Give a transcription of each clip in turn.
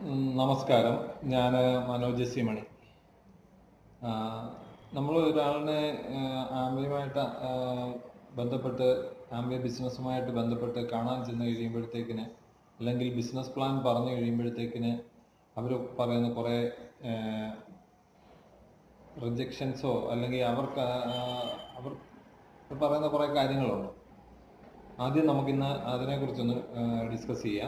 ഉം, നമസ്കാരം ഞാൻ മനോജ് സി മണി നമ്മൾ ഒരാളിനെ ആംബിയുമായിട്ട് ബന്ധപ്പെട്ട് ആംബിയ ബിസിനസ്സുമായിട്ട് ബന്ധപ്പെട്ട് കാണാൻ ചെന്ന് കഴിയുമ്പോഴത്തേക്കിന് അല്ലെങ്കിൽ ബിസിനസ് പ്ലാൻ പറഞ്ഞു കഴിയുമ്പോഴത്തേക്കിന് അവർ പറയുന്ന കുറേ റിജക്ഷൻസോ അല്ലെങ്കിൽ അവർക്ക് ആ, അവർ പറയുന്ന കുറേ കാര്യങ്ങളുണ്ട് ആദ്യം നമുക്കിന്ന് അതിനെക്കുറിച്ചൊന്ന് ഡിസ്കസ് ചെയ്യാം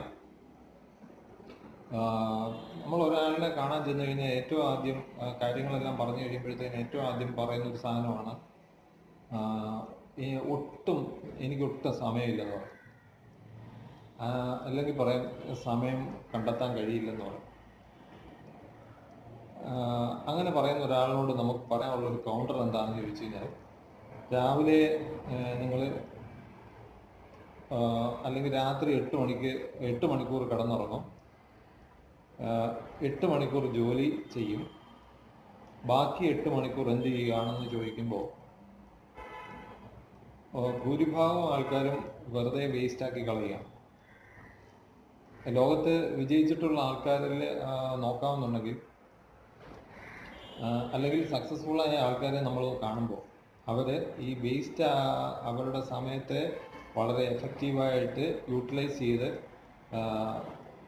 ആഹ് നമ്മൾ ഒരാളിനെ കാണാൻ ചെന്ന് കഴിഞ്ഞാൽ ഏറ്റവും ആദ്യം ആഹ് കാര്യങ്ങളെല്ലാം പറഞ്ഞു കഴിയുമ്പോഴത്തേന് ഏറ്റവും ആദ്യം പറയുന്ന ഒരു സാധനമാണ് ആഹ് ഈ ഒട്ടും എനിക്ക് ഒട്ടും സമയമില്ലെന്ന് പറയും ആഹ് അല്ലെങ്കിൽ പറയും സമയം കണ്ടെത്താൻ കഴിയില്ലെന്ന് പറയും ആഹ് അങ്ങനെ പറയുന്ന ഒരാളിനോട് നമുക്ക് പറയാനുള്ള ഒരു കൗണ്ടർ എന്താണെന്ന് ചോദിച്ചു കഴിഞ്ഞാൽ രാവിലെ നിങ്ങൾ അല്ലെങ്കിൽ രാത്രി എട്ട് മണിക്ക് എട്ട് മണിക്കൂർ കിടന്നുറങ്ങും ആഹ് എട്ട് മണിക്കൂർ ജോലി ചെയ്യും ബാക്കി എട്ട് മണിക്കൂർ എന്ത് ചെയ്യുകയാണെന്ന് ചോദിക്കുമ്പോൾ ആഹ് ഭൂരിഭാഗം ആൾക്കാരും വെറുതെ വേസ്റ്റ് ആക്കി കളയുകയാണ് ലോകത്ത് വിജയിച്ചിട്ടുള്ള ആൾക്കാരിൽ ആഹ് നോക്കാമെന്നുണ്ടെങ്കിൽ ആഹ് അല്ലെങ്കിൽ സക്സസ്ഫുൾ ആയ ആൾക്കാരെ നമ്മൾ കാണുമ്പോൾ അവർ ഈ വേസ്റ്റ് അവരുടെ സമയത്തെ വളരെ എഫക്റ്റീവായിട്ട് യൂട്ടിലൈസ് ചെയ്ത് ആഹ്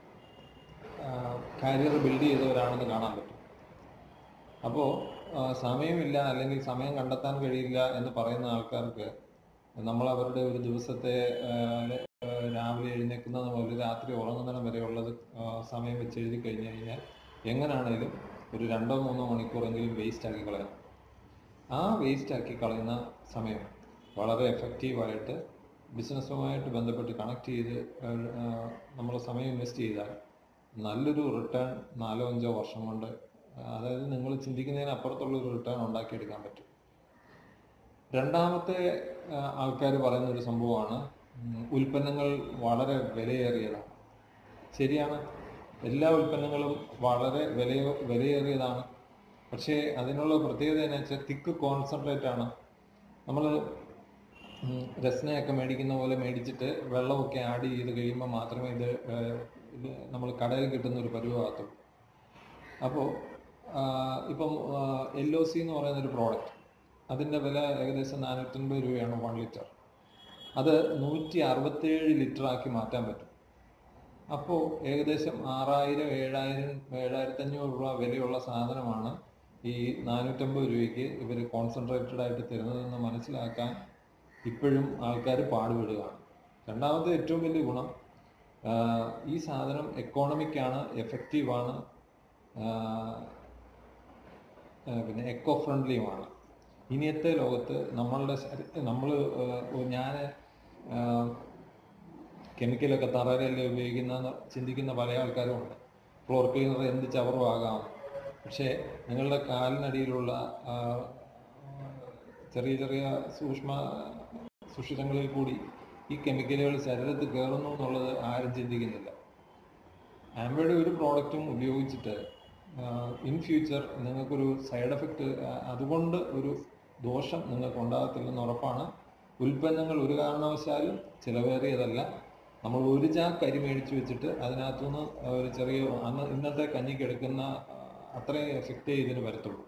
കരിയർ ബിൽഡ് ചെയ്തവരാണെന്ന് കാണാൻ പറ്റും അപ്പോൾ സമയമില്ല അല്ലെങ്കിൽ സമയം കണ്ടെത്താൻ കഴിയില്ല എന്ന് പറയുന്ന ആൾക്കാർക്ക് നമ്മൾ അവരുടെ ഒരു ദിവസത്തെ ആ, ആ, രാവിലെ എഴുന്നേക്കുന്നത് മുതൽ രാത്രി ഉറങ്ങുന്നിടം വരെയുള്ളത് ആ, സമയം വെച്ച് എഴുതി കഴിഞ്ഞ് കഴിഞ്ഞാൽ എങ്ങനെയാണേലും ഒരു രണ്ടോ മൂന്നോ മണിക്കൂറെങ്കിലും വേസ്റ്റ് ആക്കി കളയണം ആ വേസ്റ്റ് ആക്കി കളയുന്ന സമയം വളരെ എഫക്റ്റീവായിട്ട് ബിസിനസ്സുമായിട്ട് ബന്ധപ്പെട്ട് കണക്ട് ചെയ്ത് നമ്മൾ സമയം ഇൻവെസ്റ്റ് ചെയ്താൽ നല്ലൊരു റിട്ടേൺ നാലോ അഞ്ചോ വർഷം കൊണ്ട് അതായത് നിങ്ങൾ ചിന്തിക്കുന്നതിന് അപ്പുറത്തുള്ള ഒരു റിട്ടേൺ ഉണ്ടാക്കിയെടുക്കാൻ പറ്റും രണ്ടാമത്തെ ആൾക്കാർ പറയുന്ന ഒരു സംഭവമാണ് ഉം, ഉൽപ്പന്നങ്ങൾ വളരെ വിലയേറിയതാണ് ശരിയാണ് എല്ലാ ഉൽപ്പന്നങ്ങളും വളരെ വിലയോ വിലയേറിയതാണ് പക്ഷേ അതിനുള്ള പ്രത്യേകത എന്ന് വെച്ചാൽ തിക്ക് കോൺസെൻട്രേറ്റ് ആണ് നമ്മൾ രസനയൊക്കെ മേടിക്കുന്ന പോലെ മേടിച്ചിട്ട് വെള്ളമൊക്കെ ആഡ് ചെയ്ത് കഴിയുമ്പോൾ മാത്രമേ ഇത് ഏഹ്, ഇത് നമ്മൾ കടയിൽ കിട്ടുന്ന ഒരു പരുവാകത്തുള്ളൂ അപ്പോൾ ഇപ്പം എൽ ഒ സി എന്ന് പറയുന്ന ഒരു പ്രോഡക്റ്റ് അതിൻ്റെ വില ഏകദേശം നാനൂറ്റൻപത് രൂപയാണ് വൺ ലിറ്റർ അത് നൂറ്റി അറുപത്തേഴ് ലിറ്റർ ആക്കി മാറ്റാൻ പറ്റും അപ്പോൾ ഏകദേശം ആറായിരം ഏഴായിരം ഏഴായിരത്തി അഞ്ഞൂറ് രൂപ വിലയുള്ള സാധനമാണ് ഈ നാനൂറ്റമ്പത് രൂപയ്ക്ക് ഇവർ കോൺസെൻട്രേറ്റഡ് ആയിട്ട് തരുന്നതെന്ന് മനസ്സിലാക്കാൻ ഇപ്പോഴും ആൾക്കാർ പാടുപെടുകയാണ് രണ്ടാമത്തെ ഏറ്റവും വലിയ ഗുണം ആഹ് ഈ സാധനം എക്കോണമിക് ആണ് എഫക്റ്റീവ് ആണ് ആഹ് ആഹ് പിന്നെ എക്കോ ഫ്രണ്ട്ലിയുമാണ് ഇനിയത്തെ ലോകത്ത് നമ്മളുടെ നമ്മൾ ഞാൻ കെമിക്കലൊക്കെ തറയിലല്ലേ ഉപയോഗിക്കുന്ന ചിന്തിക്കുന്ന പല ആൾക്കാരും ഉണ്ട് ഫ്ലോർ ക്ലീനർ എന്ത് ചവറും ആകാം പക്ഷേ നിങ്ങളുടെ കാലിനടിയിലുള്ള ആ, ചെറിയ ചെറിയ സൂക്ഷ്മ സുഷിരങ്ങളിൽ കൂടി ഈ കെമിക്കലുകൾ ശരീരത്തിൽ കയറുന്നു എന്നുള്ളത് ആരും ചിന്തിക്കുന്നില്ല ആംബയുടെ ഒരു പ്രോഡക്റ്റും ഉപയോഗിച്ചിട്ട് ഇൻ ഫ്യൂച്ചർ നിങ്ങൾക്കൊരു സൈഡ് എഫക്റ്റ് അതുകൊണ്ട് ഒരു ദോഷം നിങ്ങൾക്ക് ഉണ്ടാകത്തില്ലെന്ന് ഉറപ്പാണ് ഉൽപ്പന്നങ്ങൾ ഒരു കാരണവശാലും ചിലവേറിയതല്ല നമ്മൾ ഒരു ചാക്ക് അരി മേടിച്ച് വെച്ചിട്ട് അതിനകത്തുനിന്ന് ഒരു ചെറിയ അന്ന് ഇന്നത്തെ കഞ്ഞിക്ക് എടുക്കുന്ന ആ, അത്രയും എഫക്റ്റേ ഇതിന് വരത്തുള്ളൂ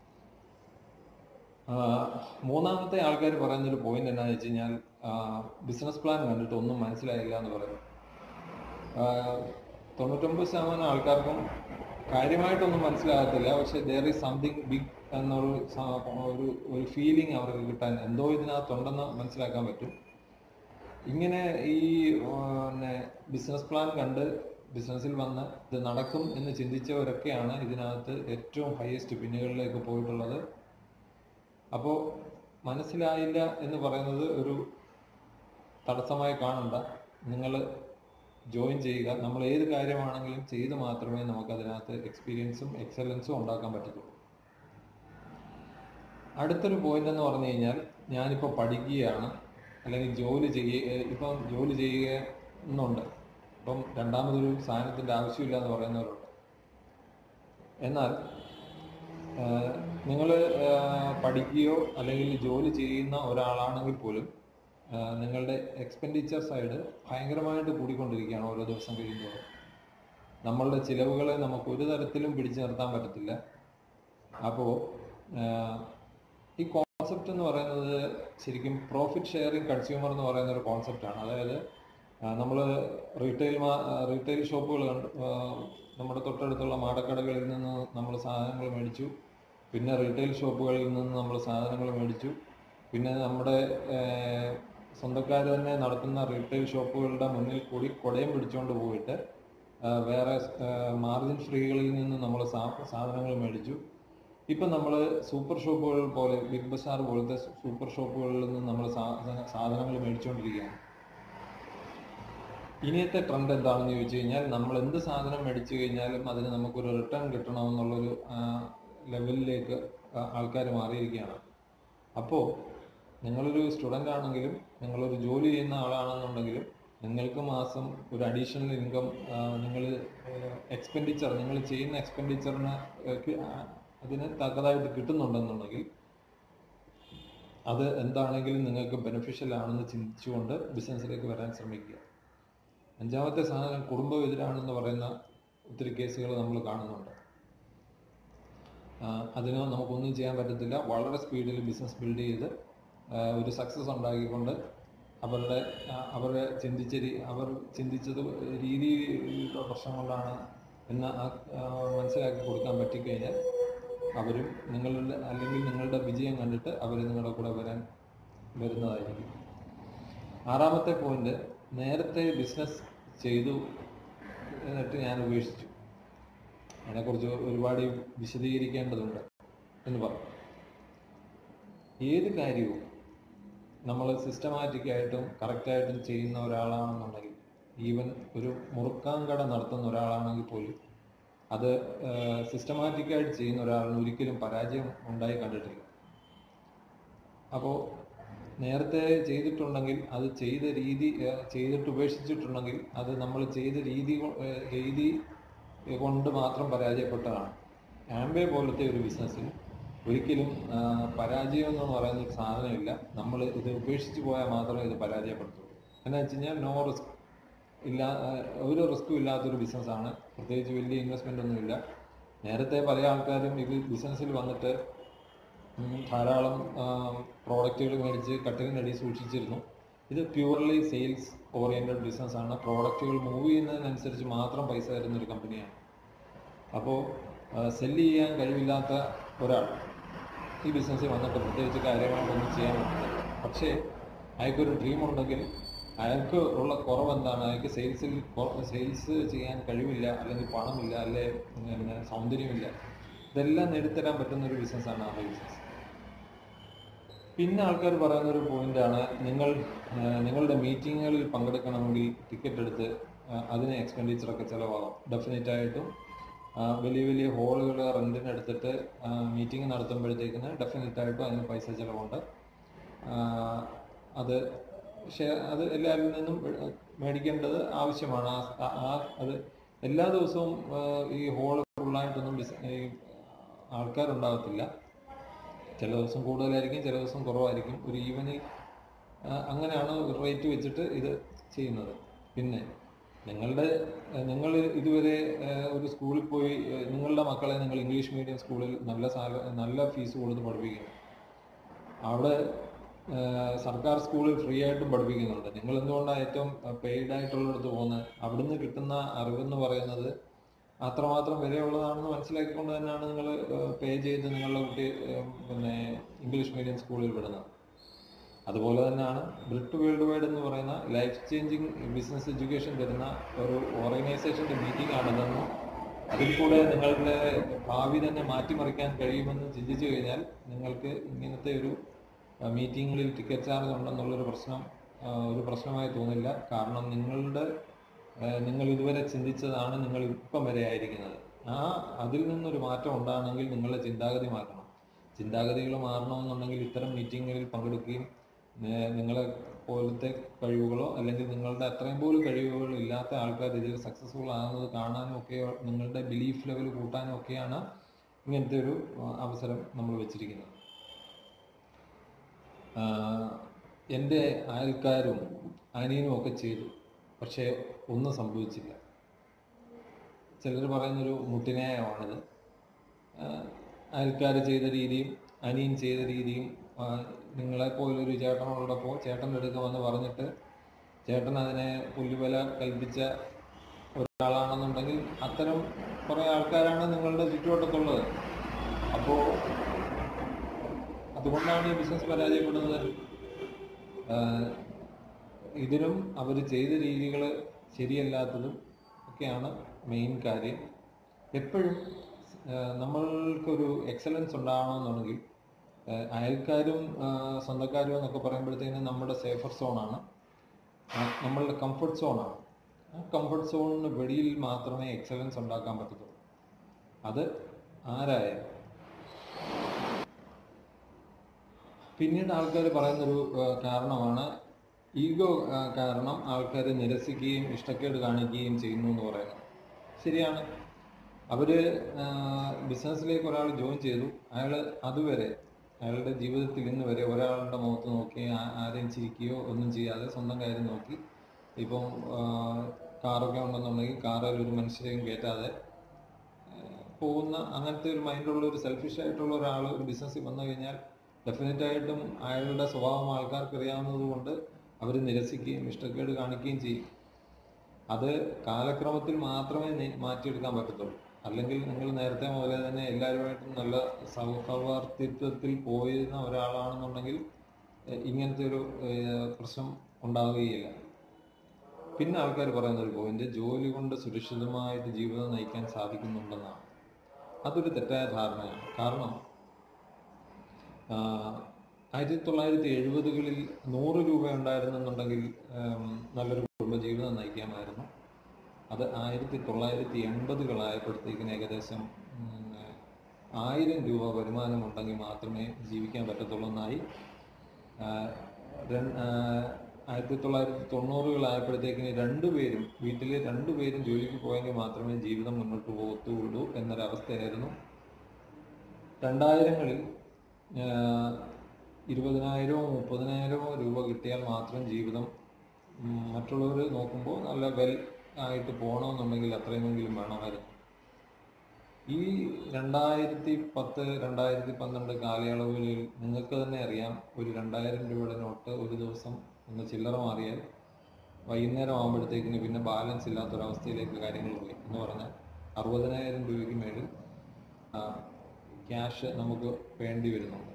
ആ, മൂന്നാമത്തെ ആൾക്കാർ പറയുന്നൊരു പോയിന്റ് എന്നാന്ന് വെച്ച് കഴിഞ്ഞാൽ ബിസിനസ് പ്ലാൻ കണ്ടിട്ട് ഒന്നും മനസ്സിലായില്ല എന്ന് പറയുന്നു ആ, തൊണ്ണൂറ്റൊമ്പത് ശതമാനം ആൾക്കാർക്കും കാര്യമായിട്ടൊന്നും മനസ്സിലാകത്തില്ല പക്ഷെ ദർ ഈസ് സംതിങ് ബിഗ് എന്നൊരു സ- ഒരു ഒരു ഫീലിംഗ് അവർക്ക് കിട്ടാൻ എന്തോ ഇതിനകത്തുണ്ടെന്ന് മനസ്സിലാക്കാൻ പറ്റും ഇങ്ങനെ ഈ ആ, പിന്നെ ബിസിനസ് പ്ലാൻ കണ്ട് ബിസിനസ്സിൽ വന്ന് ഇത് നടക്കും എന്ന് ചിന്തിച്ചവരൊക്കെയാണ് ഇതിനകത്ത് ഏറ്റവും ഹയസ്റ്റ് പിന്നുകളിലേക്ക് പോയിട്ടുള്ളത് അപ്പോൾ മനസ്സിലായില്ല എന്ന് പറയുന്നത് ഒരു തടസ്സമായി കാണണ്ട നിങ്ങൾ ജോയിൻ ചെയ്യുക നമ്മൾ ഏത് കാര്യമാണെങ്കിലും ചെയ്ത് മാത്രമേ നമുക്ക് അതിനകത്ത് എക്സ്പീരിയൻസും എക്സലൻസും ഉണ്ടാക്കാൻ പറ്റത്തുള്ളൂ അടുത്തൊരു പോയിന്റ് എന്ന് പറഞ്ഞു കഴിഞ്ഞാൽ ഞാനിപ്പോൾ പഠിക്കുകയാണ് അല്ലെങ്കിൽ ജോലി ചെയ്യുക ഇപ്പം ജോലി ചെയ്യുന്നുണ്ട് ഇപ്പം രണ്ടാമതൊരു സാധനത്തിൻ്റെ ആവശ്യമില്ല എന്ന് പറയുന്നവരുണ്ട് എന്നാൽ നിങ്ങൾ പഠിക്കുകയോ അല്ലെങ്കിൽ ജോലി ചെയ്യുന്ന ഒരാളാണെങ്കിൽ പോലും ആ, നിങ്ങളുടെ എക്സ്പെൻഡിച്ചർ സൈഡ് ഭയങ്കരമായിട്ട് കൂടിക്കൊണ്ടിരിക്കുകയാണ് ഓരോ ദിവസം കഴിയുമ്പോൾ നമ്മളുടെ ചിലവുകളെ നമുക്ക് ഒരു തരത്തിലും പിടിച്ചു നിർത്താൻ പറ്റത്തില്ല അപ്പോൾ ഈ കോൺസെപ്റ്റ് എന്ന് പറയുന്നത് ശരിക്കും പ്രോഫിറ്റ് ഷെയറിങ് കൺസ്യൂമർ എന്ന് പറയുന്ന ഒരു കോൺസെപ്റ്റാണ് അതായത് നമ്മൾ റീറ്റെയിൽ റീറ്റെയിൽ ഷോപ്പുകൾ കണ്ട് ആ, നമ്മുടെ തൊട്ടടുത്തുള്ള മാടക്കടകളിൽ നിന്ന് നമ്മൾ സാധനങ്ങൾ മേടിച്ചു പിന്നെ റീറ്റെയിൽ ഷോപ്പുകളിൽ നിന്ന് നമ്മൾ സാധനങ്ങൾ മേടിച്ചു പിന്നെ നമ്മുടെ സ്വന്തക്കാർ തന്നെ നടത്തുന്ന റീറ്റെയിൽ ഷോപ്പുകളുടെ മുന്നിൽ കൂടി കുടയും പിടിച്ചുകൊണ്ട് പോയിട്ട് ആ, വേറെ മാർജിൻ ഫ്രീകളിൽ നിന്ന് നമ്മൾ സാധനങ്ങൾ മേടിച്ചു ഇപ്പം നമ്മൾ സൂപ്പർ ഷോപ്പുകൾ പോലെ ബിഗ് ബസാർ പോലത്തെ സൂപ്പർ ഷോപ്പുകളിൽ നിന്ന് നമ്മൾ സാധനങ്ങൾ മേടിച്ചുകൊണ്ടിരിക്കുകയാണ് ഇനിയത്തെ ട്രെൻഡ് എന്താണെന്ന് ചോദിച്ചു കഴിഞ്ഞാൽ നമ്മൾ എന്ത് സാധനം മേടിച്ചു കഴിഞ്ഞാലും അതിന് നമുക്കൊരു റിട്ടേൺ കിട്ടണമെന്നുള്ളൊരു ആ, ലെവലിലേക്ക് ആൾക്കാർ മാറിയിരിക്കുകയാണ് അപ്പോൾ നിങ്ങളൊരു സ്റ്റുഡൻ്റ് ആണെങ്കിലും നിങ്ങളൊരു ജോലി ചെയ്യുന്ന ആളാണെന്നുണ്ടെങ്കിലും നിങ്ങൾക്ക് മാസം ഒരു അഡീഷണൽ ഇൻകം നിങ്ങൾ എക്സ്പെൻഡിച്ചർ നിങ്ങൾ ചെയ്യുന്ന എക്സ്പെൻഡിച്ചറിന് അതിന് തക്കതായിട്ട് കിട്ടുന്നുണ്ടെന്നുണ്ടെങ്കിൽ അത് എന്താണെങ്കിലും നിങ്ങൾക്ക് ബെനിഫിഷ്യൽ ആണെന്ന് ചിന്തിച്ചുകൊണ്ട് ബിസിനസ്സിലേക്ക് വരാൻ ശ്രമിക്കുക അഞ്ചാമത്തെ സാധനം കുടുംബമെതിരാണെന്ന് പറയുന്ന ഒത്തിരി കേസുകൾ നമ്മൾ കാണുന്നുണ്ട് ആ, അതിന് നമുക്കൊന്നും ചെയ്യാൻ പറ്റത്തില്ല വളരെ സ്പീഡിൽ ബിസിനസ് ബിൽഡ് ചെയ്ത് ആ, ഒരു സക്സസ് ഉണ്ടാക്കിക്കൊണ്ട് അവരുടെ ആ, അവരെ ചിന്തിച്ച രീ- അവർ ചിന്തിച്ചത് രീതിയിലുള്ള പ്രശ്നം കൊണ്ടാണ് എന്ന് ആ- ആ, മനസ്സിലാക്കി കൊടുക്കാൻ പറ്റിക്കഴിഞ്ഞാൽ അവരും നിങ്ങളുടെ അല്ലെങ്കിൽ നിങ്ങളുടെ വിജയം കണ്ടിട്ട് അവർ നിങ്ങളുടെ കൂടെ വരാൻ വരുന്നതായിരിക്കും ആറാമത്തെ പോയിന്റ് നേരത്തെ ബിസിനസ് ചെയ്തു എന്നിട്ട് ഞാൻ ഉപേക്ഷിച്ചു അതിനെക്കുറിച്ച് ഒരുപാട് വിശദീകരിക്കേണ്ടതുണ്ട് എന്ന് പറഞ്ഞു ഏത് കാര്യവും നമ്മൾ സിസ്റ്റമാറ്റിക് ആയിട്ടും കറക്റ്റായിട്ടും ചെയ്യുന്ന ഒരാളാണെന്നുണ്ടെങ്കിൽ ഈവൻ ഒരു മുറുക്കാൻ കട നടത്തുന്ന ഒരാളാണെങ്കിൽ പോലും അത് സിസ്റ്റമാറ്റിക്കായിട്ട് ചെയ്യുന്ന ഒരാളിന് ഒരിക്കലും പരാജയം ഉണ്ടായി കണ്ടിട്ടില്ല അപ്പോൾ നേരത്തെ ചെയ്തിട്ടുണ്ടെങ്കിൽ അത് ചെയ്ത രീതി ഏഹ്, ചെയ്തിട്ട് ഉപേക്ഷിച്ചിട്ടുണ്ടെങ്കിൽ അത് നമ്മൾ ചെയ്ത രീതി കൊ- ഏഹ്, രീതി കൊണ്ട് മാത്രം പരാജയപ്പെട്ടതാണ് ആംബേ പോലത്തെ ഒരു ബിസിനസ്സിൽ ഒരിക്കലും ആ, പരാജയം എന്ന് പറയുന്ന ഒരു സാധനമില്ല നമ്മൾ ഇത് ഉപേക്ഷിച്ച് പോയാൽ മാത്രമേ ഇത് പരാജയപ്പെടുത്തുള്ളൂ എന്നാ വെച്ച് കഴിഞ്ഞാൽ നോ റിസ്ക് ഇല്ല ആ, ഒരു റിസ്ക്കും ഇല്ലാത്തൊരു ബിസിനസ്സാണ് പ്രത്യേകിച്ച് വലിയ ഇൻവെസ്റ്റ്മെൻ്റ് ഒന്നുമില്ല നേരത്തെ പല ആൾക്കാരും ഇത് ബിസിനസ്സിൽ വന്നിട്ട് ഉം, ധാരാളം പ്രോഡക്റ്റുകൾ മേടിച്ച് കട്ടിലിനടി സൂക്ഷിച്ചിരുന്നു ഇത് പ്യൂർലി സെയിൽസ് ഓറിയൻറ്റഡ് ബിസിനസ്സാണ് പ്രോഡക്റ്റുകൾ മൂവ് ചെയ്യുന്നതിനനുസരിച്ച് മാത്രം പൈസ തരുന്ന ഒരു കമ്പനിയാണ് അപ്പോൾ സെല്ല് ചെയ്യാൻ കഴിവില്ലാത്ത ഒരാൾ ഈ ബിസിനസ്സിൽ വന്നിട്ട് പ്രത്യേകിച്ച് കാര്യങ്ങളൊന്നും ചെയ്യാൻ പറ്റില്ല പക്ഷേ അയാൾക്കൊരു ഡ്രീം ഉണ്ടെങ്കിൽ അയാൾക്ക് ഉള്ള കുറവ് എന്താണ് അയാൾക്ക് സെയിൽസിൽ സെയിൽസ് ചെയ്യാൻ കഴിവില്ല അല്ലെങ്കിൽ പണമില്ല അല്ലെ പിന്നെ സൗന്ദര്യമില്ല ഇതെല്ലാം നേടിത്തരാൻ പറ്റുന്ന ഒരു ബിസിനസ്സാണ് ആ ബിസിനസ് പിന്നെ ആൾക്കാർ പറയുന്ന ഒരു പോയിന്റാണ് നിങ്ങൾ ആ, നിങ്ങളുടെ മീറ്റിങ്ങുകളിൽ പങ്കെടുക്കണമെങ്കിൽ ടിക്കറ്റ് എടുത്ത് ആ, അതിന് expenditure ഒക്കെ ചിലവാകും ഡെഫിനറ്റ് ആയിട്ടും ആ, വലിയ വലിയ ഹോളുകൾ റെന്റിന് എടുത്തിട്ട് മീറ്റിംഗ് നടത്തുമ്പോഴത്തേക്കിന് ഡെഫിനറ്റ് ആയിട്ടും അതിന് പൈസ ചിലവുണ്ട് ആ, അത് ഷെയർ അത് എല്ലാവരിൽ നിന്നും മേ- മേടിക്കേണ്ടത് ആവശ്യമാണ് ആ- ആ- ആ അത് എല്ലാ ദിവസവും ആ, ഈ ഹോൾ ഫുള്ളായിട്ടൊന്നും ബിസ് ഈ ആൾക്കാരുണ്ടാകത്തില്ല ചില ദിവസം കൂടുതലായിരിക്കും ചില ദിവസം കുറവായിരിക്കും ഒരു ഈവനിൽ അങ്ങനെയാണ് റേറ്റ് വെച്ചിട്ട് ഇത് ചെയ്യുന്നത് പിന്നെ നിങ്ങളുടെ നിങ്ങൾ ഇതുവരെ ആ, ഒരു സ്കൂളിൽ പോയി ആ, നിങ്ങളുടെ മക്കളെ നിങ്ങൾ ഇംഗ്ലീഷ് മീഡിയം സ്കൂളിൽ നല്ല സാല നല്ല ഫീസ് കൊടുത്ത് പഠിപ്പിക്കുന്നു അവിടെ ആ, സർക്കാർ സ്കൂളിൽ ഫ്രീ ആയിട്ടും പഠിപ്പിക്കുന്നുണ്ട് നിങ്ങൾ എന്തുകൊണ്ടാണ് ഏറ്റവും പെയ്ഡ് ആയിട്ടുള്ളിടത്ത് പോകുന്നത് അവിടുന്ന് കിട്ടുന്ന അറിവെന്ന് പറയുന്നത് അത്രമാത്രം വിലയുള്ളതാണെന്ന് മനസ്സിലാക്കിക്കൊണ്ട് തന്നെയാണ് നിങ്ങൾ പേ ചെയ്ത് നിങ്ങളുടെ കുട്ടി ആ, പിന്നെ ഇംഗ്ലീഷ് മീഡിയം സ്കൂളിൽ വിടുന്നത് അതുപോലെ തന്നെയാണ് ബ്രിട്ട് വേൾഡ് വൈഡ് എന്ന് പറയുന്ന ലൈഫ് ചേഞ്ചിങ് ബിസിനസ് എഡ്യൂക്കേഷൻ തരുന്ന ഒരു ഓർഗനൈസേഷൻ്റെ മീറ്റിംഗ് ആണിതെന്നും അതിൽ കൂടെ നിങ്ങളുടെ ഭാവി തന്നെ മാറ്റിമറിക്കാൻ കഴിയുമെന്ന് ചിന്തിച്ചു കഴിഞ്ഞാൽ നിങ്ങൾക്ക് ഇങ്ങനത്തെ ഒരു മീറ്റിങ്ങുകളിൽ ടിക്കറ്റ് ചാർജ് ഉണ്ടെന്നുള്ളൊരു പ്രശ്നം ആ, ഒരു പ്രശ്നമായി തോന്നില്ല കാരണം നിങ്ങളുടെ ആ, നിങ്ങൾ ഇതുവരെ ചിന്തിച്ചതാണ് നിങ്ങൾ ഇപ്പം വരെ ആയിരിക്കുന്നത് ആ അതിൽ നിന്നൊരു മാറ്റം ഉണ്ടാകണമെങ്കിൽ നിങ്ങളുടെ ചിന്താഗതി മാറ്റണം ചിന്താഗതികൾ മാറണമെന്നുണ്ടെങ്കിൽ ഇത്തരം മീറ്റിങ്ങുകളിൽ പങ്കെടുക്കുകയും നെ- നിങ്ങളെ പോലത്തെ കഴിവുകളോ അല്ലെങ്കിൽ നിങ്ങളുടെ അത്രയും പോലും കഴിവുകൾ ഇല്ലാത്ത ആൾക്കാർ ഇതിൽ സക്സസ്ഫുൾ ആകുന്നത് കാണാനും ഒക്കെ നിങ്ങളുടെ ബിലീഫ് ലെവൽ കൂട്ടാനും ഒക്കെയാണ് ഇങ്ങനത്തെ ഒരു ആ, അവസരം നമ്മൾ വെച്ചിരിക്കുന്നത് ആഹ് എൻ്റെ അയൽക്കാരും അനിയനും ഒക്കെ ചെയ്തു പക്ഷേ ഒന്നും സംഭവിച്ചില്ല ചിലർ പറയുന്നൊരു മുട്ടിന്യായമാണിത് അയൽക്കാർ ചെയ്ത രീതിയും അനിയൻ ചെയ്ത രീതിയും ആ, നിങ്ങളെപ്പോലൊരു ചേട്ടനുള്ളപ്പോൾ ചേട്ടൻ്റെ അടുത്ത് വന്ന് പറഞ്ഞിട്ട് ചേട്ടൻ അതിനെ പുല്ലുവില കൽപ്പിച്ച ഒരാളാണെന്നുണ്ടെങ്കിൽ അത്തരം കുറേ ആൾക്കാരാണ് നിങ്ങളുടെ ചുറ്റുവട്ടത്തുള്ളത് അപ്പോൾ അതുകൊണ്ടാണ് ഈ ബിസിനസ് പരാജയപ്പെടുന്നത് ആഹ് ഇതിനും അവർ ചെയ്ത രീതികൾ ശരിയല്ലാത്തതും ഒക്കെയാണ് മെയിൻ കാര്യം എപ്പോഴും ആഹ് നമ്മൾക്കൊരു എക്സലൻസ് ഉണ്ടാവണമെന്നുണ്ടെങ്കിൽ ആഹ് അയൽക്കാരും ആഹ് സ്വന്തക്കാരും എന്നൊക്കെ പറയുമ്പോഴത്തേനും നമ്മുടെ സേഫർ സോണാണ് നമ്മളുടെ കംഫർട്ട് സോണാണ് ആ കംഫർട്ട് സോണിന് വെളിയിൽ മാത്രമേ എക്സലൻസ് ഉണ്ടാക്കാൻ പറ്റത്തുള്ളൂ അത് ആരായാലും പിന്നീട് ആൾക്കാർ പറയുന്നൊരു ആ, കാരണമാണ് ഈഗോ ആ, കാരണം ആൾക്കാർ നിരസിക്കുകയും ഇഷ്ടക്കേട് കാണിക്കുകയും ചെയ്യുന്നു എന്ന് പറയുന്നത് ശരിയാണ് അവര് ബിസിനസ്സിലേക്ക് ഒരാൾ ജോയിൻ ചെയ്തു അയാൾ അതുവരെ അയാളുടെ ജീവിതത്തിൽ ഇന്ന് വരെ ഒരാളുടെ മുഖത്ത് നോക്കി ആ- ആരെയും ചിരിക്കുകയോ ഒന്നും ചെയ്യാതെ സ്വന്തം കാര്യം നോക്കി ഇപ്പം ആ, കാറൊക്കെ ഉണ്ടെന്നുണ്ടെങ്കിൽ കാറിൽ ഒരു മനുഷ്യരെയും കയറ്റാതെ പോകുന്ന അങ്ങനത്തെ ഒരു മൈൻഡുള്ള ഒരു സെൽഫിഷ് ആയിട്ടുള്ള ഒരാൾ ഒരു ബിസിനസ്സിൽ വന്നു കഴിഞ്ഞാൽ ഡെഫിനറ്റ് ആയിട്ടും അയാളുടെ സ്വഭാവം ആൾക്കാർക്ക് അറിയാവുന്നത് കൊണ്ട് അവർ നിരസിക്കുകയും ഇഷ്ടക്കേട് കാണിക്കുകയും ചെയ്യും അത് കാലക്രമത്തിൽ മാത്രമേ നി- മാറ്റിയെടുക്കാൻ പറ്റത്തുള്ളൂ അല്ലെങ്കിൽ നിങ്ങൾ നേരത്തെ മുതലേ തന്നെ എല്ലാവരുമായിട്ടും നല്ല സൗഹാർദ്ദിത്വത്തിൽ പോയിരുന്ന ഒരാളാണെന്നുണ്ടെങ്കിൽ എഹ്, ഇങ്ങനത്തെ ഒരു ഏഹ്, പ്രശ്നം ഉണ്ടാവുകയില്ല പിന്നെ ആൾക്കാർ പറയുന്ന ഒരു പോയിന്റ് ജോലി കൊണ്ട് സുരക്ഷിതമായിട്ട് ജീവിതം നയിക്കാൻ സാധിക്കുന്നുണ്ടെന്നാണ് അതൊരു തെറ്റായ ധാരണയാണ് കാരണം ആഹ്, ആയിരത്തി തൊള്ളായിരത്തി എഴുപതുകളിൽ നൂറ് രൂപ ഉണ്ടായിരുന്നെന്നുണ്ടെങ്കിൽ ഉം, നല്ലൊരു കുടുംബജീവിതം നയിക്കാമായിരുന്നു അത് ആയിരത്തി തൊള്ളായിരത്തി എൺപതുകളായപ്പോഴത്തേക്കിന് ഏകദേശം ഉം, ആയിരം രൂപ വരുമാനം ഉണ്ടെങ്കിൽ മാത്രമേ ജീവിക്കാൻ പറ്റത്തുള്ളൂ എന്നായി ആഹ്, രൺ- ആഹ്, ആയിരത്തി തൊള്ളായിരത്തി തൊണ്ണൂറുകളായപ്പോഴത്തേക്കിന് രണ്ടുപേരും വീട്ടിൽ രണ്ടുപേരും ജോലിക്ക് പോയെങ്കിൽ മാത്രമേ ജീവിതം മുന്നോട്ട് പോകത്തുള്ളൂ എന്നൊരവസ്ഥയായിരുന്നു രണ്ടായിരങ്ങളിൽ ആഹ്, ഇരുപതിനായിരമോ മുപ്പതിനായിരമോ രൂപ കിട്ടിയാൽ മാത്രം ജീവിതം ഉം, മറ്റുള്ളവർ നോക്കുമ്പോൾ നല്ല വെൽ ആയിട്ട് പോകണമെന്നുണ്ടെങ്കിൽ അത്രയുമെങ്കിലും വേണമായിരുന്നു ഈ രണ്ടായിരത്തി പത്ത് രണ്ടായിരത്തി പന്ത്രണ്ട് കാലയളവുകളിൽ നിങ്ങൾക്ക് തന്നെ അറിയാം ഒരു രണ്ടായിരം രൂപയുടെ നോട്ട് ഒരു ദിവസം ഒന്ന് ചില്ലറ മാറിയാൽ വൈകുന്നേരം ആകുമ്പോഴത്തേക്കിന് പിന്നെ ബാലൻസ് ഇല്ലാത്തൊരവസ്ഥയിലേക്ക് കാര്യങ്ങൾ പോയി എന്ന് പറഞ്ഞാൽ അറുപതിനായിരം രൂപയ്ക്ക് മേളിൽ ക്യാഷ് നമുക്ക് വേണ്ടി വരുന്നുണ്ട്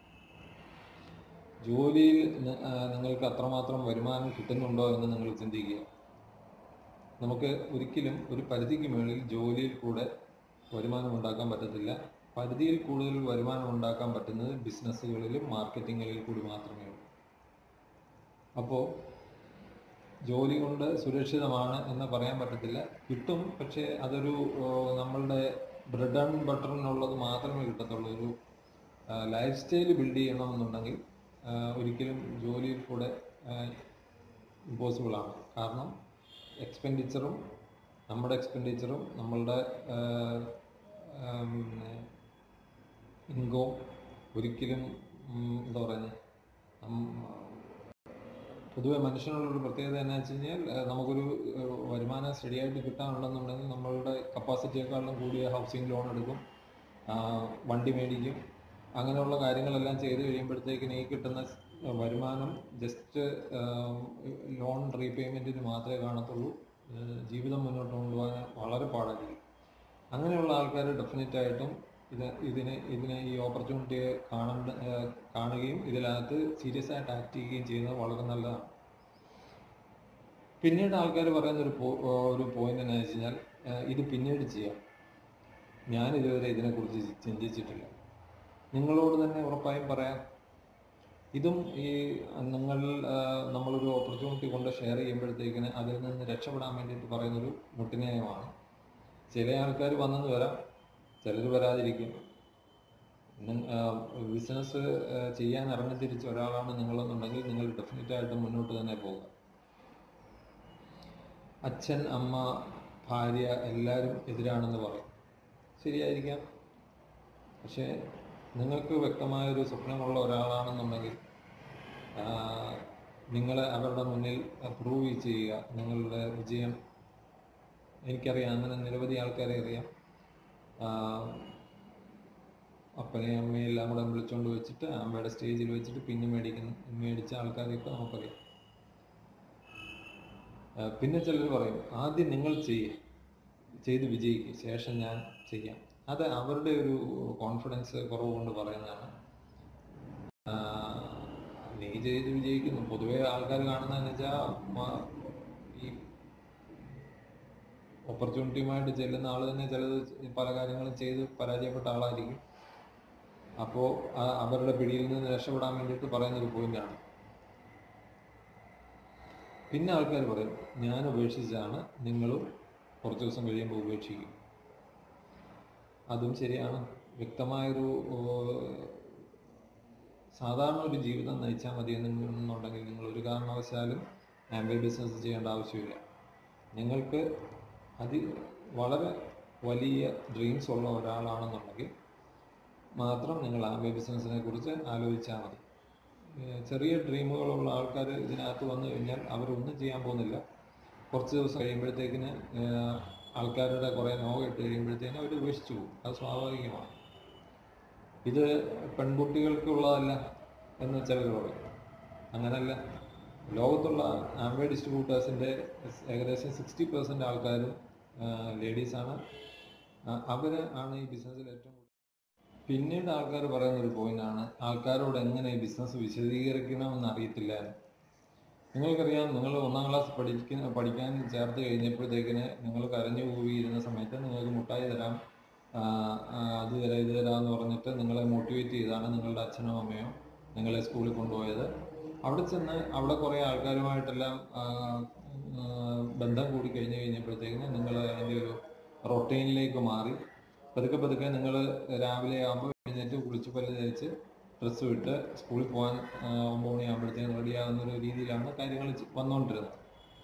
ജോലിയിൽ നി- ആ, നിങ്ങൾക്ക് അത്രമാത്രം വരുമാനം കിട്ടുന്നുണ്ടോ എന്ന് നിങ്ങൾ ചിന്തിക്കുക നമുക്ക് ഒരിക്കലും ഒരു പരിധിക്ക് മുകളിൽ ജോലിയിൽ കൂടെ വരുമാനം ഉണ്ടാക്കാൻ പറ്റത്തില്ല പരിധിയിൽ കൂടുതൽ വരുമാനം ഉണ്ടാക്കാൻ പറ്റുന്നത് ബിസിനസ്സുകളിലും മാർക്കറ്റിങ്ങുകളിൽ കൂടി മാത്രമേ ഉള്ളൂ അപ്പോൾ ജോലി കൊണ്ട് സുരക്ഷിതമാണ് എന്ന് പറയാൻ പറ്റത്തില്ല കിട്ടും പക്ഷേ അതൊരു ഓ, നമ്മളുടെ ബ്രെഡ് ആൻഡ് ബട്ടറിനുള്ളത് മാത്രമേ കിട്ടത്തുള്ളൂ ഒരു ലൈഫ് സ്റ്റൈൽ ബിൽഡ് ചെയ്യണമെന്നുണ്ടെങ്കിൽ ആ, ഒരിക്കലും ജോലിയിൽ കൂടെ ഇമ്പോസിബിൾ ആണ് കാരണം എക്സ്പെൻഡിച്ചറും നമ്മുടെ എക്സ്പെൻഡിച്ചറും നമ്മളുടെ ഇൻകം ഒരിക്കലും ഉം, എന്താ പറയുന്നത് പൊതുവെ മനുഷ്യനുള്ളൊരു പ്രത്യേകത എന്നാ വെച്ച് കഴിഞ്ഞാൽ ഏഹ് നമുക്കൊരു ഏഹ് വരുമാനം സ്റ്റഡി ആയിട്ട് കിട്ടാനുണ്ടെന്നുണ്ടെങ്കിൽ നമ്മളുടെ കപ്പാസിറ്റിയെക്കാളും കൂടിയ ഹൗസിംഗ് ലോൺ എടുക്കും ആഹ് വണ്ടി മേടിക്കും അങ്ങനെയുള്ള കാര്യങ്ങളെല്ലാം ചെയ്ത് കഴിയുമ്പോഴത്തേക്കിന് ഈ കിട്ടുന്ന സ് വരുമാനം ജസ്റ്റ് ലോൺ റീപേയ്മെൻറ്റിന് മാത്രമേ കാണത്തുള്ളൂ ഏഹ് ജീവിതം മുന്നോട്ട് കൊണ്ടുപോകാൻ വളരെ പാടായിരിക്കും അങ്ങനെയുള്ള ആൾക്കാർ ഡെഫിനറ്റ് ആയിട്ടും ഇത് ഇതിനെ ഇതിനെ ഈ ഓപ്പർച്യൂണിറ്റിയെ കാണേണ്ട ഏഹ് കാണുകയും ഇതിനകത്ത് സീരിയസ് ആയിട്ട് ആക്ട് ചെയ്യുകയും ചെയ്യുന്നത് വളരെ നല്ലതാണ് പിന്നീട് ആൾക്കാർ പറയുന്ന ഒരു പോ- ഒരു പോയിന്റ് എന്ന് വെച്ച് കഴിഞ്ഞാൽ ഏഹ് ഇത് പിന്നീട് ചെയ്യാം ഞാൻ ഇതുവരെ ഇതിനെക്കുറിച്ച് ചിന്തിച്ചിട്ടില്ല നിങ്ങളോട് തന്നെ ഉറപ്പായും പറയാം ഇതും ഈ നിങ്ങൾ ഏഹ് നമ്മളൊരു ഓപ്പർച്യൂണിറ്റി കൊണ്ട് ഷെയർ ചെയ്യുമ്പോഴത്തേക്കിന് അതിൽ നിന്ന് രക്ഷപ്പെടാൻ വേണ്ടിയിട്ട് പറയുന്നൊരു മുട്ടിനയമാണ് ചില ആൾക്കാർ വന്നെന്ന് വരാം ചിലർ വരാതിരിക്കും ബിസിനസ് ചെയ്യാൻ ഇറങ്ങി തിരിച്ച ഒരാളാണ് നിങ്ങളെന്നുണ്ടെങ്കിൽ നിങ്ങൾ ഡെഫിനറ്റ് ആയിട്ട് മുന്നോട്ട് തന്നെ പോകുക അച്ഛൻ അമ്മ ഭാര്യ എല്ലാവരും എതിരാണെന്ന് പറയും ശരിയായിരിക്കാം പക്ഷേ നിങ്ങൾക്ക് വ്യക്തമായൊരു സ്വപ്നമുള്ള ഒരാളാണെന്നുണ്ടെങ്കിൽ ആ, നിങ്ങളെ അവരുടെ മുന്നിൽ പ്രൂവ് ചെയ്യുക നിങ്ങളുടെ വിജയം എനിക്കറിയാം അങ്ങനെ നിരവധി ആൾക്കാരെ അറിയാം ആ, അപ്പനെയും അമ്മയും എല്ലാം കൂടെ വിളിച്ചുകൊണ്ട് വെച്ചിട്ട് അമ്മയുടെ സ്റ്റേജിൽ വെച്ചിട്ട് പിന്നെ മേടിക്കുന്ന മേടിച്ച ആൾക്കാരെയൊക്കെ നമുക്കറിയാം ആ, പിന്നെ ചിലർ പറയും ആദ്യം നിങ്ങൾ ചെയ്യുക ചെയ്ത് വിജയിക്കുക ശേഷം ഞാൻ ചെയ്യാം അത് അവരുടെ ഒരു കോൺഫിഡൻസ് കുറവ് കൊണ്ട് പറയുന്നതാണ് ആ, നീ ചെയ്ത് വിജയിക്കുന്നു പൊതുവെ ആൾക്കാർ കാണുന്നതെന്ന് വെച്ചാൽ ഈ ഓപ്പർച്യൂണിറ്റിയുമായിട്ട് ചെല്ലുന്ന ആൾ തന്നെ ചിലത് പല കാര്യങ്ങളും ചെയ്ത് പരാജയപ്പെട്ട ആളായിരിക്കും അപ്പോൾ അവരുടെ പിടിയിൽ നിന്ന് രക്ഷപ്പെടാൻ വേണ്ടിയിട്ട് പറയുന്നൊരു പോയിന്റാണ് പിന്നെ ആൾക്കാർ പറയും ഞാൻ ഉപേക്ഷിച്ചാണ് നിങ്ങളും കുറച്ച് ദിവസം കഴിയുമ്പോൾ ഉപേക്ഷിക്കും അതും ശരിയാണ് വ്യക്തമായൊരു ഓ, സാധാരണ ഒരു ജീവിതം നയിച്ചാൽ മതി എന്നുണ്ടെങ്കിൽ നിങ്ങൾ ഒരു കാരണവശാലും ആംബേ ബിസിനസ് ചെയ്യേണ്ട ആവശ്യമില്ല നിങ്ങൾക്ക് അതി വളരെ വലിയ ഡ്രീംസ് ഉള്ള ഒരാളാണെന്നുണ്ടെങ്കിൽ മാത്രം നിങ്ങൾ ആംബേ ബിസിനസ്സിനെ കുറിച്ച് ആലോചിച്ചാൽ മതി ഏഹ് ചെറിയ ഡ്രീമുകളുള്ള ആൾക്കാർ ഇതിനകത്ത് വന്നു കഴിഞ്ഞാൽ അവരൊന്നും ചെയ്യാൻ പോകുന്നില്ല കുറച്ച് ദിവസം കഴിയുമ്പോഴത്തേക്കിന് ഏഹ് ആൾക്കാരുടെ കുറേ നോ ഇട്ട് കഴിയുമ്പോഴത്തേക്കിന് അവർ ഉപേക്ഷിച്ചു പോകും അത് സ്വാഭാവികമാണ് ഇത് പെൺകുട്ടികൾക്കുള്ളതല്ല എന്ന് ചിലർ പറയും അങ്ങനല്ല ലോകത്തുള്ള ആംബേ ഡിസ്ട്രിബ്യൂട്ടേഴ്സിൻ്റെ ഏകദേശം സിക്സ്റ്റി പെർസെൻറ്റ് ആൾക്കാരും ലേഡീസാണ് അവർ ആണ് ഈ ബിസിനസ്സിൽ ഏറ്റവും കൂടുതൽ പിന്നീട് ആൾക്കാർ പറയുന്ന ഒരു പോയിന്റാണ് ആൾക്കാരോട് എങ്ങനെ ഈ ബിസിനസ് വിശദീകരിക്കണമെന്ന് അറിയത്തില്ല എന്ന്. നിങ്ങൾക്കറിയാം നിങ്ങൾ ഒന്നാം ക്ലാസ് പഠിക്കുന്ന പഠിക്കാൻ ചേർത്ത് കഴിഞ്ഞപ്പോഴത്തേക്കിന് നിങ്ങൾ കരഞ്ഞു പോയിരുന്ന സമയത്ത് നിങ്ങൾക്ക് മുട്ടായി തരാം ആ, ആ, അത് തരാം ഇത് തരാം എന്ന് പറഞ്ഞിട്ട് നിങ്ങളെ മോട്ടിവേറ്റ് ചെയ്താണ് നിങ്ങളുടെ അച്ഛനോ അമ്മയോ നിങ്ങളെ സ്കൂളിൽ കൊണ്ടുപോയത് അവിടെ ചെന്ന് അവിടെ കുറേ ആൾക്കാരുമായിട്ടെല്ലാം ആ, ആ, ബന്ധം കൂടി കഴിഞ്ഞ് കഴിഞ്ഞപ്പോഴത്തേക്കിന് നിങ്ങൾ അതിൻ്റെ ഒരു റൊട്ടീനിലേക്ക് മാറി പതുക്കെ പതുക്കെ നിങ്ങൾ രാവിലെ ആകുമ്പോൾ എഴുന്നേറ്റ് കുളിച്ച് പല്ല് തേച്ച് ഡ്രസ്സ് വിട്ട് സ്കൂളിൽ പോകാൻ ആ, ഒമ്പത് മണിയാകുമ്പോഴത്തേക്കും റെഡിയാകുന്ന ഒരു രീതിയിലാണ് കാര്യങ്ങൾ ചെ- വന്നുകൊണ്ടിരുന്നത്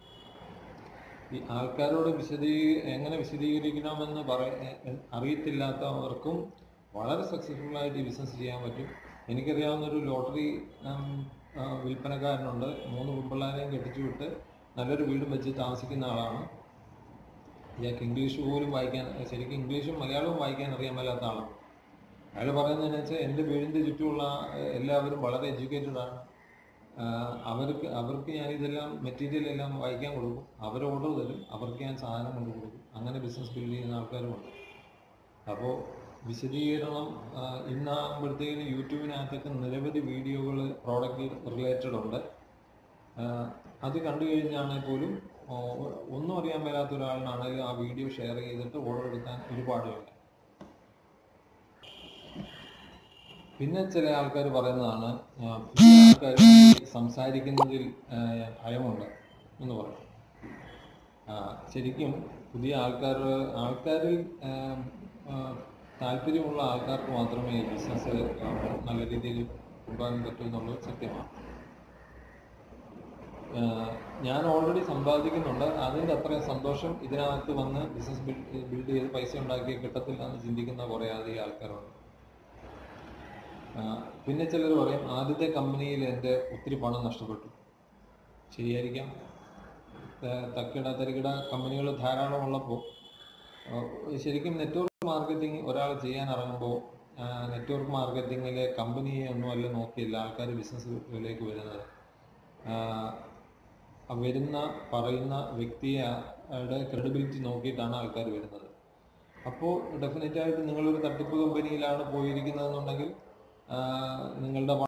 ഈ ആൾക്കാരോട് വിശദീ എങ്ങനെ വിശദീകരിക്കണമെന്ന് പറയ എ- അറിയത്തില്ലാത്തവർക്കും വളരെ സക്സസ്ഫുൾ ആയിട്ട് ഈ ബിസിനസ് ചെയ്യാൻ പറ്റും എനിക്കറിയാവുന്ന ഒരു ലോട്ടറി വിൽപ്പനക്കാരനുണ്ട് മൂന്ന് പെൺപിള്ളേരെയും കെട്ടിച്ചു വിട്ട് നല്ലൊരു വീടും വെച്ച് താമസിക്കുന്ന ആളാണ് ഇയാൾക്ക് ഇംഗ്ലീഷ് പോലും വായിക്കാൻ ശരിക്കും ഇംഗ്ലീഷും മലയാളവും വായിക്കാൻ അറിയാൻ മേലാത്ത ആളാണ് അയാൾ പറയുന്നതെന്ന് വെച്ചാൽ എൻ്റെ വീടിൻ്റെ ചുറ്റുമുള്ള ഏഹ്, എല്ലാവരും വളരെ എഡ്യൂക്കേറ്റഡ് ആണ് ആഹ് അവർക്ക് അവർക്ക് ഞാൻ ഇതെല്ലാം മെറ്റീരിയൽ എല്ലാം വായിക്കാൻ കൊടുക്കും അവർ ഓർഡർ തരും അവർക്ക് ഞാൻ സാധനം കൊണ്ട് കൊടുക്കും അങ്ങനെ ബിസിനസ് ബിൽഡ് ചെയ്യുന്ന ആൾക്കാരുമുണ്ട് അപ്പോൾ വിശദീകരണം ആഹ് ഇന്നാകുമ്പോഴത്തേക്കിന് യൂട്യൂബിനകത്തൊക്കെ നിരവധി വീഡിയോകൾ പ്രോഡക്റ്റ് റിലേറ്റഡ് ഉണ്ട് ആഹ് അത് കണ്ടു കഴിഞ്ഞാണെങ്കിൽ പോലും ഓ, ഒന്നും അറിയാൻ മേലാത്ത ഒരാളിനാണെങ്കിലും ആ വീഡിയോ ഷെയർ ചെയ്തിട്ട് ഓർഡർ എടുക്കാൻ ഒരുപാടുണ്ട് പിന്നെ ചില ആൾക്കാർ പറയുന്നതാണ് ആ, പുതിയ ആൾക്കാർ സംസാരിക്കുന്നതിൽ ആ, ഭയമുണ്ട് എന്ന് പറയും ആ, ശരിക്കും പുതിയ ആൾക്കാർ ആൾക്കാരിൽ ആ, ആ, താല്പര്യമുള്ള ആൾക്കാർക്ക് മാത്രമേ ഈ ബിസിനസ് നല്ല രീതിയിൽ കൊണ്ടുപോകാൻ പറ്റൂ എന്നുള്ളത് സത്യമാണ് ആ, ഞാൻ ഓൾറെഡി സമ്പാദിക്കുന്നുണ്ട് അതിൻ്റെ അത്രയും സന്തോഷം ഇതിനകത്ത് വന്ന് ബിസിനസ് ബിൽഡ് ചെയ്ത് പൈസ ഉണ്ടാക്കി കിട്ടത്തില്ല എന്ന് ചിന്തിക്കുന്ന കുറേ അധികം ആൾക്കാരുണ്ട് ആ, പിന്നെ ചിലർ പറയും ആദ്യത്തെ കമ്പനിയിൽ എൻ്റെ ഒത്തിരി പണം നഷ്ടപ്പെട്ടു ശരിയായിരിക്കാം ത- തക്കിട തരികിട കമ്പനികൾ ധാരാളം ഉള്ളപ്പോൾ ശരിക്കും നെറ്റ്വർക്ക് മാർക്കറ്റിംഗ് ഒരാൾ ചെയ്യാൻ ഇറങ്ങുമ്പോൾ നെറ്റ്വർക്ക് മാർക്കറ്റിങ്ങിലെ കമ്പനിയെ ഒന്നും അല്ല നോക്കിയില്ല ആൾക്കാർ ബിസിനസ്സിലേക്ക് വരുന്നത് ആ, ആ വരുന്ന പറയുന്ന വ്യക്തിയുടെ ക്രെഡിബിലിറ്റി നോക്കിയിട്ടാണ് ആൾക്കാർ വരുന്നത് അപ്പോൾ ഡെഫിനറ്റായിട്ട് നിങ്ങളൊരു തട്ടിപ്പ് കമ്പനിയിലാണ് പോയിരിക്കുന്നതെന്നുണ്ടെങ്കിൽ ആ, നിങ്ങളുടെ